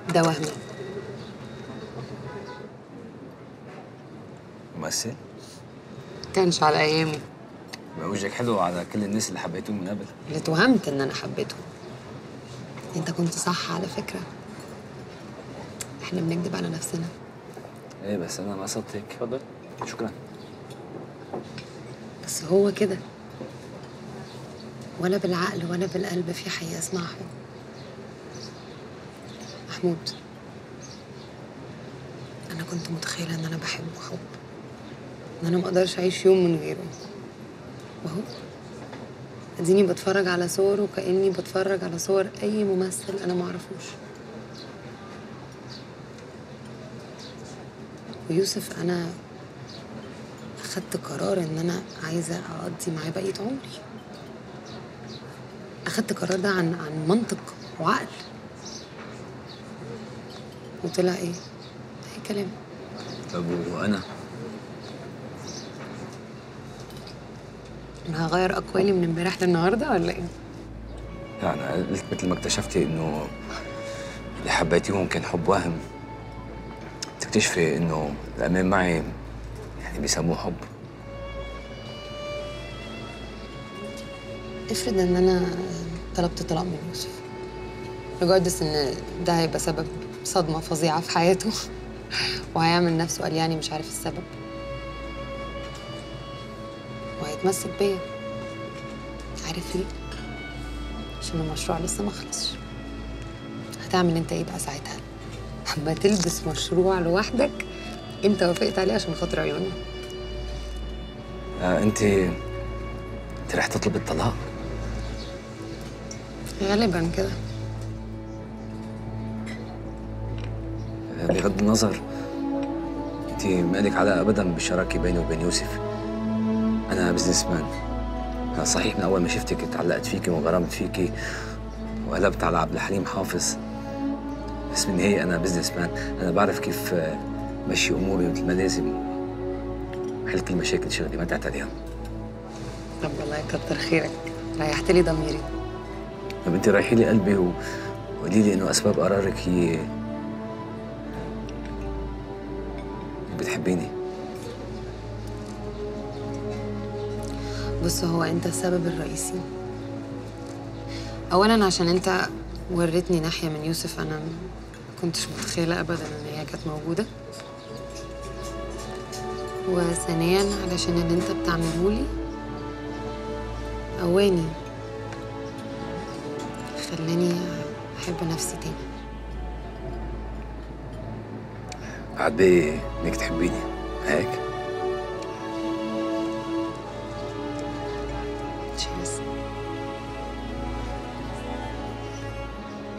ده وهمي ممثل كانش على ايامي بقى وجهك حلو على كل الناس اللي حبيتهم من قبل اللي اتوهمت ان انا حبيته انت كنت صح على فكره احنا بنكذب على نفسنا ايه بس انا ما قصدت هيك اتفضل شكرا بس هو كده ولا بالعقل ولا بالقلب في حقيقة اسمها حب محمود أنا كنت متخيلة إن أنا بحبه حب إن أنا مقدرش أعيش يوم من غيره وأهو أديني بتفرج على صور وكأني بتفرج على صور أي ممثل أنا معرفوش ويوسف أنا أخدت قرار إن أنا عايزة أقضي معاه بقية عمري أخدت القرار ده عن عن منطق وعقل وطلع إيه؟ أي كلام طب وانا أنا هغير أقوالي من امبارح للنهاردة ولا إيه؟ يعني قلت مثل ما اكتشفتي انه اللي حبيتيهم كان حب وهم تكتشفي انه الامان معي يعني بيسموه حب افرض إن أنا طلبت طلاق من يوسف ريجاردس إن ده هيبقى سبب صدمة فظيعة في حياته وهيعمل نفسه قال يعني مش عارف السبب وهيتمسك بيا عارف ليه؟ عشان المشروع لسه ما خلصش هتعمل انت ايه بقى ساعتها؟ اما تلبس مشروع لوحدك انت وافقت عليه عشان خاطر عيوني آه انت انت رح تطلب الطلاق غالبا كده آه، بغض النظر انت مالك علاقه ابدا بالشراكه بيني وبين يوسف انا بزنس مان أنا صحيح من اول ما شفتك تعلقت فيكي وغرمت فيكي وقلبت على عبد الحليم حافظ بس بالنهايه انا بزنس مان انا بعرف كيف آه، مشي اموري مثل ما لازم حل كل مشاكل شغلي ما تعتريها طب والله كتر خيرك ريحت لي ضميري طب انت رايحي لي قلبي و- وقولي لي انه اسباب قرارك هي إنك بتحبيني بص هو انت السبب الرئيسي اولا عشان انت وريتني ناحيه من يوسف انا ما كنتش متخيله ابدا ان هي كانت موجوده وثانيا علشان اللي انت بتعمله لي قواني خلاني احب نفسي تاني بعد بيه انك تحبيني هيك تشيرز